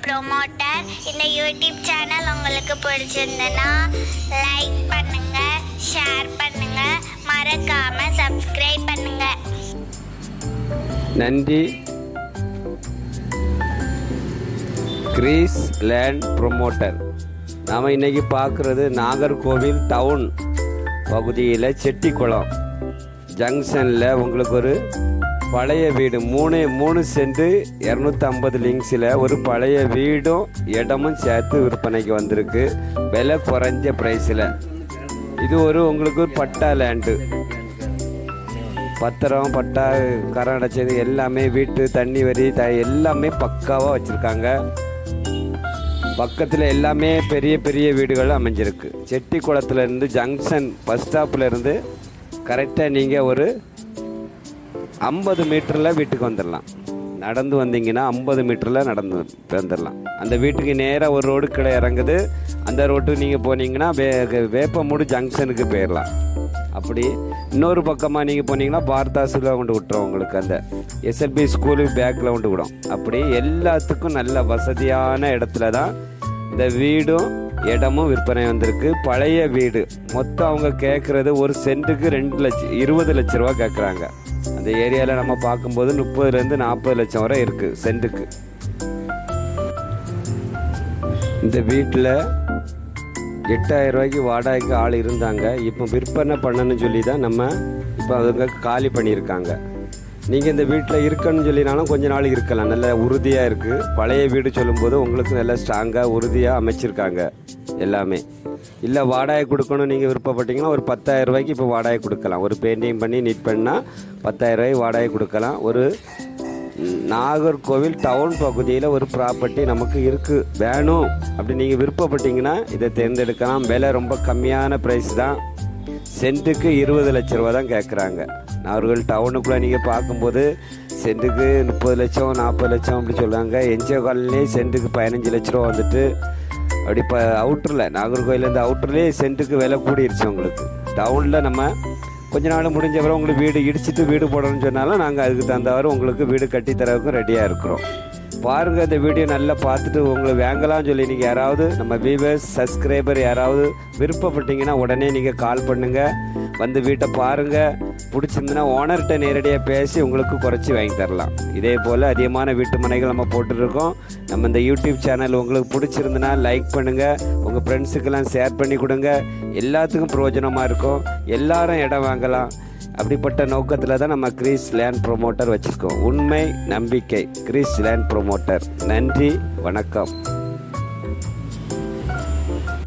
promoter இந்த YouTube channel உங்களுக்கு பிடிச்சிருந்ததுன்னா லைக் பண்ணுங்க ஷேர் பண்ணுங்க மறக்காம சப்ஸ்கிரைப் பண்ணுங்க நன்றி கிரீஸ் லேண்ட் ப்ரொமோட்டர் நாம் இன்னைக்கு பார்க்குறது நாகர்கோவில் டவுன் பகுதியில் செட்டிக்குளம் ஜங்ஷனில் உங்களுக்கு ஒரு பழைய வீடு மூணு மூணு சென்ட் இரநூத்தி ஐம்பது லிங்க்ஸில் ஒரு பழைய வீடும் இடமும் சேர்த்து விற்பனைக்கு வந்திருக்கு விலை குறைஞ்ச ப்ரைஸில் இது ஒரு உங்களுக்கு ஒரு பட்டா லேண்டு பத்திரம் பட்டா கரம் அடைச்சது எல்லாமே வீட்டு தண்ணி வரி த எல்லாமே பக்காவாக வச்சுருக்காங்க பக்கத்தில் எல்லாமே பெரிய பெரிய வீடுகள் அமைஞ்சிருக்கு செட்டிக்குளத்துலேருந்து ஜங்ஷன் பஸ் ஸ்டாப்லேருந்து கரெக்டாக நீங்கள் ஒரு ஐம்பது மீட்டரில் வீட்டுக்கு வந்துடலாம் நடந்து வந்தீங்கன்னா ஐம்பது மீட்டரில் நடந்து வந்துடலாம் அந்த வீட்டுக்கு நேராக ஒரு ரோடு கீழே இறங்குது அந்த ரோட்டுக்கு நீங்கள் போனீங்கன்னா வே வேப்பமூடு ஜங்ஷனுக்கு போயிடலாம் அப்படி இன்னொரு பக்கமாக நீங்கள் போனீங்கன்னா பார்த்தாஸில் கொண்டு விட்டுரும் உங்களுக்கு அந்த எஸ்எல்பி ஸ்கூலு பேக்கில் கொண்டு விடும் அப்படி எல்லாத்துக்கும் நல்ல வசதியான இடத்துல தான் இந்த வீடும் இடமும் விற்பனை வந்திருக்கு பழைய வீடு மொத்தம் அவங்க கேட்குறது ஒரு சென்ட்டுக்கு ரெண்டு லட்சம் இருபது லட்ச ரூபா கேட்குறாங்க அந்த ஏரியாவில் நம்ம பார்க்கும்போது முப்பதுலேருந்து நாற்பது லட்சம் வரை இருக்குது சென்ட்டுக்கு இந்த வீட்டில் எட்டாயிரம் ரூபாய்க்கு வாடகைக்கு ஆள் இருந்தாங்க இப்போ விற்பனை பண்ணணும்னு சொல்லி தான் நம்ம இப்போ அவங்க காலி பண்ணியிருக்காங்க நீங்கள் இந்த வீட்டில் இருக்கணும்னு சொல்லினாலும் கொஞ்ச நாள் இருக்கலாம் நல்ல உறுதியாக இருக்குது பழைய வீடு சொல்லும்போது உங்களுக்கு நல்ல ஸ்ட்ராங்காக உறுதியாக அமைச்சிருக்காங்க எல்லாமே இல்லை வாடகை கொடுக்கணும் நீங்கள் விருப்பப்பட்டீங்கன்னா ஒரு பத்தாயிரம் ரூபாய்க்கு இப்போ வாடகை கொடுக்கலாம் ஒரு பெயிண்டிங் பண்ணி நீட் பண்ணால் பத்தாயிரம் ரூபாய்க்கு வாடகை கொடுக்கலாம் ஒரு நாகர்கோவில் டவுன் பகுதியில் ஒரு ப்ராப்பர்ட்டி நமக்கு இருக்குது வேணும் அப்படி நீங்கள் விருப்பப்பட்டீங்கன்னா இதை தேர்ந்தெடுக்கலாம் விலை ரொம்ப கம்மியான ப்ரைஸ் தான் சென்ட்டுக்கு இருபது லட்ச ரூபா தான் கேட்குறாங்க நாகர்கோவில் டவுனுக்குள்ளே நீங்கள் பார்க்கும்போது சென்ட்டுக்கு முப்பது லட்சம் நாற்பது லட்சம் அப்படி சொல்லுவாங்க என்ஜிஓ காலனிலே சென்ட்டுக்கு பதினஞ்சு லட்ச ரூபா வந்துட்டு அப்படி இப்போ அவுட்டரில் நாகர்கோவிலேருந்து அவுட்டர்லேயே சென்ட்டுக்கு விலை கூடிருச்சு உங்களுக்கு டவுனில் நம்ம கொஞ்ச நாள் முடிஞ்ச பிறகு உங்களுக்கு வீடு இடிச்சிட்டு வீடு போடணும்னு சொன்னாலும் நாங்கள் அதுக்கு தகுந்தவாறு உங்களுக்கு வீடு கட்டி தரவுக்கும் ரெடியாக இருக்கிறோம் பாருங்கள் இந்த வீடியோ நல்லா பார்த்துட்டு உங்களுக்கு வாங்கலாம்னு சொல்லி நீங்கள் யாராவது நம்ம வியூவர்ஸ் சப்ஸ்கிரைபர் யாராவது விருப்பப்பட்டீங்கன்னா உடனே நீங்கள் கால் பண்ணுங்கள் வந்து வீட்டை பாருங்கள் பிடிச்சிருந்துன்னா ஓனர்கிட்ட நேரடியாக பேசி உங்களுக்கு குறைச்சி வாங்கி தரலாம் இதே போல் அதிகமான வீட்டு மனைகள் நம்ம போட்டுருக்கோம் நம்ம இந்த யூடியூப் சேனல் உங்களுக்கு பிடிச்சிருந்துன்னா லைக் பண்ணுங்கள் உங்கள் ஃப்ரெண்ட்ஸுக்கெல்லாம் ஷேர் பண்ணி கொடுங்க எல்லாத்துக்கும் பிரயோஜனமாக இருக்கும் எல்லாரும் இடம் வாங்கலாம் அப்படிப்பட்ட நோக்கத்தில் தான் நம்ம கிரீஸ் லேண்ட் ப்ரொமோட்டர் வச்சுருக்கோம் உண்மை நம்பிக்கை கிரீஸ் லேண்ட் ப்ரொமோட்டர் நன்றி வணக்கம்